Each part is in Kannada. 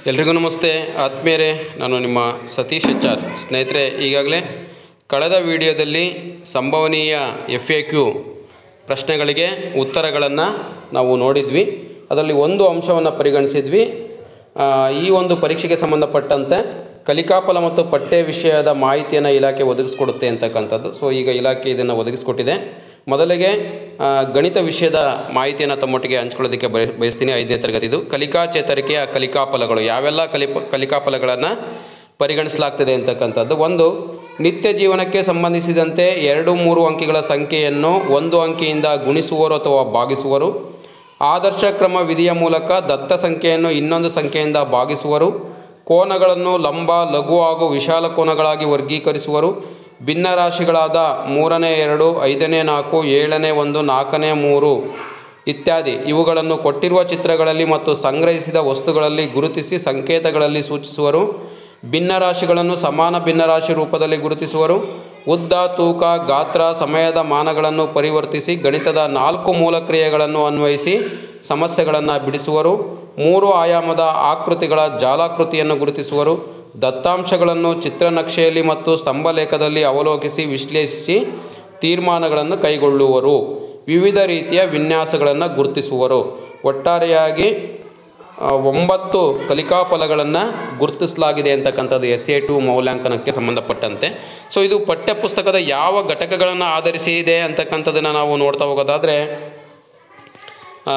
ಎಲ್ರಿಗೂ ನಮಸ್ತೆ ಆತ್ಮೀಯರೇ ನಾನು ನಿಮ್ಮ ಸತೀಶ್ ಎಚ್ ಆರ್ ಸ್ನೇಹಿತರೆ ಈಗಾಗಲೇ ಕಳೆದ ವಿಡಿಯೋದಲ್ಲಿ ಸಂಭವನೀಯ ಎಫ್ ಎ ಕ್ಯೂ ಪ್ರಶ್ನೆಗಳಿಗೆ ಉತ್ತರಗಳನ್ನು ನಾವು ನೋಡಿದ್ವಿ ಅದರಲ್ಲಿ ಒಂದು ಅಂಶವನ್ನು ಪರಿಗಣಿಸಿದ್ವಿ ಆ, ಈ ಒಂದು ಪರೀಕ್ಷೆಗೆ ಸಂಬಂಧಪಟ್ಟಂತೆ ಕಲಿಕಾಫಲ ಮತ್ತು ಪಠ್ಯ ವಿಷಯದ ಮಾಹಿತಿಯನ್ನು ಇಲಾಖೆ ಒದಗಿಸ್ಕೊಡುತ್ತೆ ಅಂತಕ್ಕಂಥದ್ದು ಸೊ ಈಗ ಇಲಾಖೆ ಇದನ್ನು ಒದಗಿಸ್ಕೊಟ್ಟಿದೆ ಮೊದಲಿಗೆ ಆ, ಗಣಿತ ವಿಷಯದ ಮಾಹಿತಿಯನ್ನು ತಮ್ಮೊಟ್ಟಿಗೆ ಹಂಚ್ಕೊಳ್ಳೋದಕ್ಕೆ ಬಯ ಬಯಸ್ತೀನಿ ಐದನೇ ತರಗತಿದು ಕಲಿಕಾ ಚೇತರಿಕೆಯ ಕಲಿಕಾಫಲಗಳು ಯಾವೆಲ್ಲ ಕಲಿಪ ಕಲಿಕಾಫಲಗಳನ್ನು ಪರಿಗಣಿಸಲಾಗ್ತದೆ ಅಂತಕ್ಕಂಥದ್ದು ಒಂದು ನಿತ್ಯ ಜೀವನಕ್ಕೆ ಸಂಬಂಧಿಸಿದಂತೆ ಎರಡು ಮೂರು ಅಂಕಿಗಳ ಸಂಖ್ಯೆಯನ್ನು ಒಂದು ಅಂಕಿಯಿಂದ ಗುಣಿಸುವರು ಅಥವಾ ಭಾಗಿಸುವರು ಆದರ್ಶ ಕ್ರಮ ವಿಧಿಯ ಮೂಲಕ ದತ್ತ ಸಂಖ್ಯೆಯನ್ನು ಇನ್ನೊಂದು ಸಂಖ್ಯೆಯಿಂದ ಭಾಗಿಸುವರು ಕೋನಗಳನ್ನು ಲಂಬ ಲಘು ಹಾಗೂ ವಿಶಾಲ ಕೋನಗಳಾಗಿ ವರ್ಗೀಕರಿಸುವರು ಭಿನ್ನ ರಾಶಿಗಳಾದ ಮೂರನೇ ಎರಡು ಐದನೇ ನಾಲ್ಕು ಏಳನೇ ಒಂದು ನಾಲ್ಕನೇ ಮೂರು ಇತ್ಯಾದಿ ಇವುಗಳನ್ನು ಕೊಟ್ಟಿರುವ ಚಿತ್ರಗಳಲ್ಲಿ ಮತ್ತು ಸಂಗ್ರಹಿಸಿದ ವಸ್ತುಗಳಲ್ಲಿ ಗುರುತಿಸಿ ಸಂಕೇತಗಳಲ್ಲಿ ಸೂಚಿಸುವರು ಭಿನ್ನ ರಾಶಿಗಳನ್ನು ಸಮಾನ ಭಿನ್ನರಾಶಿ ರೂಪದಲ್ಲಿ ಗುರುತಿಸುವರು ಉದ್ದ ತೂಕ ಗಾತ್ರ ಸಮಯದ ಮಾನಗಳನ್ನು ಪರಿವರ್ತಿಸಿ ಗಣಿತದ ನಾಲ್ಕು ಮೂಲ ಕ್ರಿಯೆಗಳನ್ನು ಅನ್ವಯಿಸಿ ಸಮಸ್ಯೆಗಳನ್ನು ಬಿಡಿಸುವರು ಮೂರು ಆಯಾಮದ ಆಕೃತಿಗಳ ಜಾಲಾಕೃತಿಯನ್ನು ಗುರುತಿಸುವರು ದತ್ತಾಂಶಗಳನ್ನು ಚಿತ್ರನಕ್ಷೆಯಲ್ಲಿ ಮತ್ತು ಸ್ತಂಭಲೇಖದಲ್ಲಿ ಅವಲೋಕಿಸಿ ವಿಶ್ಲೇಷಿಸಿ ತೀರ್ಮಾನಗಳನ್ನು ಕೈಗೊಳ್ಳುವರು ವಿವಿಧ ರೀತಿಯ ವಿನ್ಯಾಸಗಳನ್ನು ಗುರುತಿಸುವರು ಒಟ್ಟಾರೆಯಾಗಿ ಆ, ಒಂಬತ್ತು ಕಲಿಕಾಫಲಗಳನ್ನು ಗುರುತಿಸಲಾಗಿದೆ ಅಂತಕ್ಕಂಥದ್ದು ಎಸ್ ಎ ಟು ಮೌಲ್ಯಾಂಕನಕ್ಕೆ ಸಂಬಂಧಪಟ್ಟಂತೆ ಸೊ ಇದು ಪಠ್ಯಪುಸ್ತಕದ ಯಾವ ಘಟಕಗಳನ್ನು ಆಧರಿಸಿ ಇದೆ ಅಂತಕ್ಕಂಥದ್ದನ್ನು ನಾವು ನೋಡ್ತಾ ಹೋಗೋದಾದರೆ ಆ,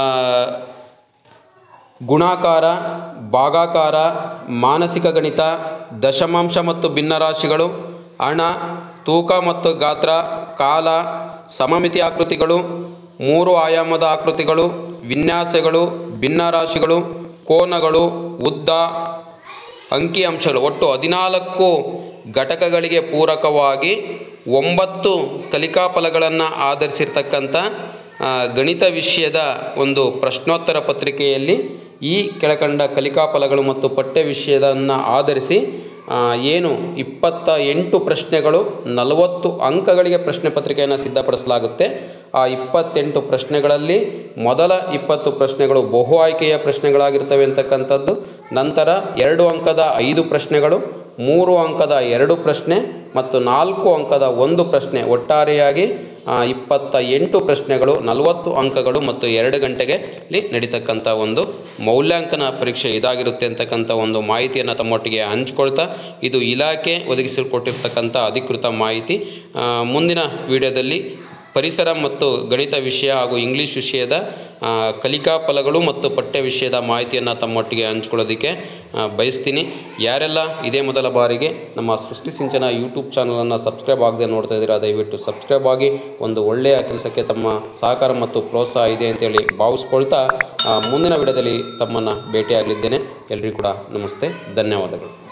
ಗುಣಾಕಾರ ಭಾಗಾಕಾರ ಮಾನಸಿಕ ಗಣಿತ ದಶಮಾಂಶ ಮತ್ತು ಭಿನ್ನರಾಶಿಗಳು ಹಣ ತೂಕ ಮತ್ತು ಗಾತ್ರ ಕಾಲ ಸಮಮಿತಿ ಆಕೃತಿಗಳು ಮೂರು ಆಯಾಮದ ಆಕೃತಿಗಳು ವಿನ್ಯಾಸಗಳು ಭಿನ್ನರಾಶಿಗಳು ಕೋನಗಳು ಉದ್ದ ಅಂಕಿಅಂಶಗಳು ಒಟ್ಟು ಹದಿನಾಲ್ಕು ಘಟಕಗಳಿಗೆ ಪೂರಕವಾಗಿ ಒಂಬತ್ತು ಕಲಿಕಾಫಲಗಳನ್ನು ಆಧರಿಸಿರ್ತಕ್ಕಂಥ ಆ, ಗಣಿತ ವಿಷಯದ ಒಂದು ಪ್ರಶ್ನೋತ್ತರ ಪತ್ರಿಕೆಯಲ್ಲಿ ಈ ಕೆಳಕಂಡ ಕಲಿಕಾಫಲಗಳು ಮತ್ತು ಪಠ್ಯ ವಿಷಯದನ್ನು ಆಧರಿಸಿ ಆ, ಏನು ಇಪ್ಪತ್ತ ಎಂಟು ಪ್ರಶ್ನೆಗಳು ನಲವತ್ತು ಅಂಕಗಳಿಗೆ ಪ್ರಶ್ನೆ ಪತ್ರಿಕೆಯನ್ನು ಸಿದ್ಧಪಡಿಸಲಾಗುತ್ತೆ ಆ ಇಪ್ಪತ್ತೆಂಟು ಪ್ರಶ್ನೆಗಳಲ್ಲಿ ಮೊದಲ ಇಪ್ಪತ್ತು ಪ್ರಶ್ನೆಗಳು ಬಹು ಆಯ್ಕೆಯ ಪ್ರಶ್ನೆಗಳಾಗಿರ್ತವೆ ಅಂತಕ್ಕಂಥದ್ದು ನಂತರ ಎರಡು ಅಂಕದ ಐದು ಪ್ರಶ್ನೆಗಳು ಮೂರು ಅಂಕದ ಎರಡು ಪ್ರಶ್ನೆ ಮತ್ತು ನಾಲ್ಕು ಅಂಕದ ಒಂದು ಪ್ರಶ್ನೆ ಒಟ್ಟಾರೆಯಾಗಿ ಆ, ಇಪ್ಪತ್ತ ಎಂಟು ಪ್ರಶ್ನೆಗಳು ನಲವತ್ತು ಅಂಕಗಳು ಮತ್ತು ಎರಡು ಗಂಟೆಗೆ ಇಲ್ಲಿ ನಡೀತಕ್ಕಂಥ ಒಂದು ಮೌಲ್ಯಾಂಕನ ಪರೀಕ್ಷೆ ಇದಾಗಿರುತ್ತೆ ಅಂತಕ್ಕಂಥ ಒಂದು ಮಾಹಿತಿಯನ್ನು ತಮ್ಮೊಟ್ಟಿಗೆ ಹಂಚ್ಕೊಳ್ತಾ ಇದು ಇಲಾಖೆ ಒದಗಿಸಿಕೊಟ್ಟಿರ್ತಕ್ಕಂಥ ಅಧಿಕೃತ ಮಾಹಿತಿ ಆ, ಮುಂದಿನ ವಿಡಿಯೋದಲ್ಲಿ ಪರಿಸರ ಮತ್ತು ಗಣಿತ ವಿಷಯ ಹಾಗೂ ಇಂಗ್ಲೀಷ್ ವಿಷಯದ ಆ, ಕಲಿಕಾ ಫಲಗಳು ಮತ್ತು ಪಠ್ಯ ವಿಷಯದ ಮಾಹಿತಿಯನ್ನು ತಮ್ಮೊಟ್ಟಿಗೆ ಹಂಚ್ಕೊಳ್ಳೋದಕ್ಕೆ ಆ, ಬಯಸ್ತೀನಿ ಯಾರೆಲ್ಲ ಇದೇ ಮೊದಲ ಬಾರಿಗೆ ನಮ್ಮ ಸೃಷ್ಟಿ ಸಿಂಚನ ಯೂಟ್ಯೂಬ್ ಚಾನಲನ್ನು ಸಬ್ಸ್ಕ್ರೈಬ್ ಆಗದೆ ನೋಡ್ತಾ ಇದ್ದೀರಾ ದಯವಿಟ್ಟು ಸಬ್ಸ್ಕ್ರೈಬ್ ಆಗಿ ಒಂದು ಒಳ್ಳೆಯ ಕೆಲಸಕ್ಕೆ ತಮ್ಮ ಸಹಕಾರ ಮತ್ತು ಪ್ರೋತ್ಸಾಹ ಇದೆ ಅಂತೇಳಿ ಭಾವಿಸ್ಕೊಳ್ತಾ ಆ, ಮುಂದಿನ ವಿಡಿಯೋದಲ್ಲಿ ತಮ್ಮನ್ನು ಭೇಟಿಯಾಗಲಿದ್ದೇನೆ ಎಲ್ರಿಗೂ ಕೂಡ ನಮಸ್ತೆ ಧನ್ಯವಾದಗಳು